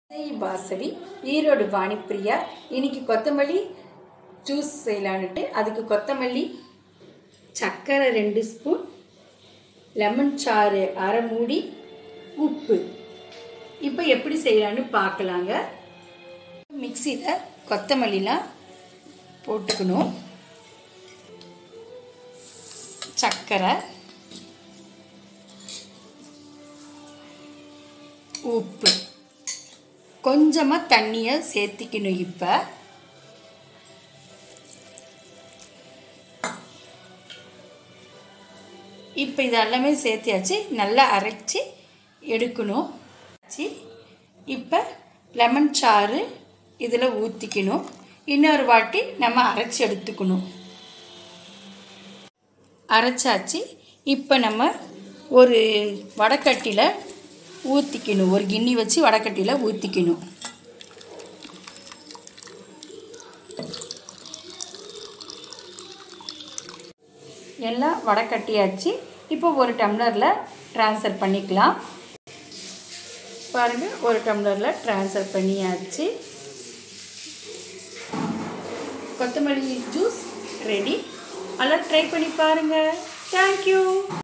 விஜய் வாசவி ஈரோடு வாணிப்பிரியா இன்னைக்கு கொத்தமல்லி ஜூஸ் செய்யலான்ட்டு அதுக்கு கொத்தமல்லி சர்க்கரை ரெண்டு ஸ்பூன் லெமன் சாறு அரை மூடி உப்பு இப்போ எப்படி செய்யலான்னு பார்க்கலாங்க மிக்சியில் கொத்தமல்லிலாம் போட்டுக்கணும் சர்க்கரை உப்பு கொஞ்சமாக தண்ணியை சேர்த்திக்கணும் இப்போ இப்போ இதெல்லாமே சேர்த்தியாச்சு நல்லா அரைச்சி எடுக்கணும் அரைச்சி இப்போ லெமன் சாறு இதில் ஊற்றிக்கணும் இன்னொரு வாட்டி நம்ம அரைச்சி எடுத்துக்கணும் அரைச்சாச்சு இப்போ நம்ம ஒரு வடக்கட்டியில் ஊற்றிக்கணும் ஒரு கிண்ணி வச்சு வடக்கட்டியில் ஊற்றிக்கணும் எல்லாம் வடக்கட்டியாச்சு இப்போ ஒரு டம்ளரில் ட்ரான்ஸ்ஃபர் பண்ணிக்கலாம் பாருங்கள் ஒரு டம்ளரில் ட்ரான்ஸ்ஃபர் பண்ணியாச்சு கொத்தமல்லி ஜூஸ் ரெடி எல்லாம் ட்ரை பண்ணி பாருங்கள் தேங்க்யூ